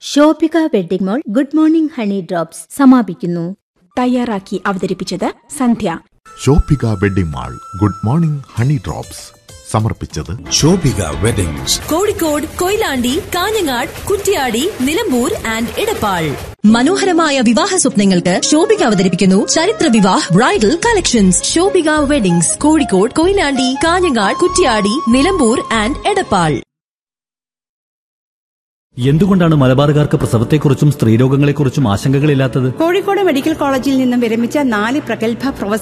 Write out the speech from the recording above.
Shoppika wedding mall good morning honey drops സമാപിക്കുന്നു തയ്യാറാക്കി അവതരിപ്പിച്ചത് Sandhya Shobhika wedding mall good morning honey drops സമർപ്പിച്ചത് ശോഭിക വെഡിങ്സ് കോഴിക്കോട് കൊയിലാണ്ടി കാഞ്ഞങ്ങാട് കുറ്റ്യാടി നിലമ്പൂർ ആൻഡ് ഇടപ്പാൾ മനോഹരമായ വിവാഹ സ്വപ്നങ്ങൾക്ക് ശോഭിക അവതരിപ്പിക്കുന്നു ചരിത്ര Vivah bridal collections Shobhika weddings Kozhikode Koyilandy Kanhangad Kuttiadi Nilambur and Edappal എന്തുകൊണ്ടാണ് മലബാറുകാർക്ക് പ്രസവത്തെക്കുറിച്ചും സ്ത്രീരോഗങ്ങളെക്കുറിച്ചും ആശങ്കകളില്ലാത്തത് കോഴിക്കോട് മെഡിക്കൽ കോളേജിൽ നിന്നും വിരമിച്ച നാല് പ്രഗത്ഭ പ്രൊഫസർ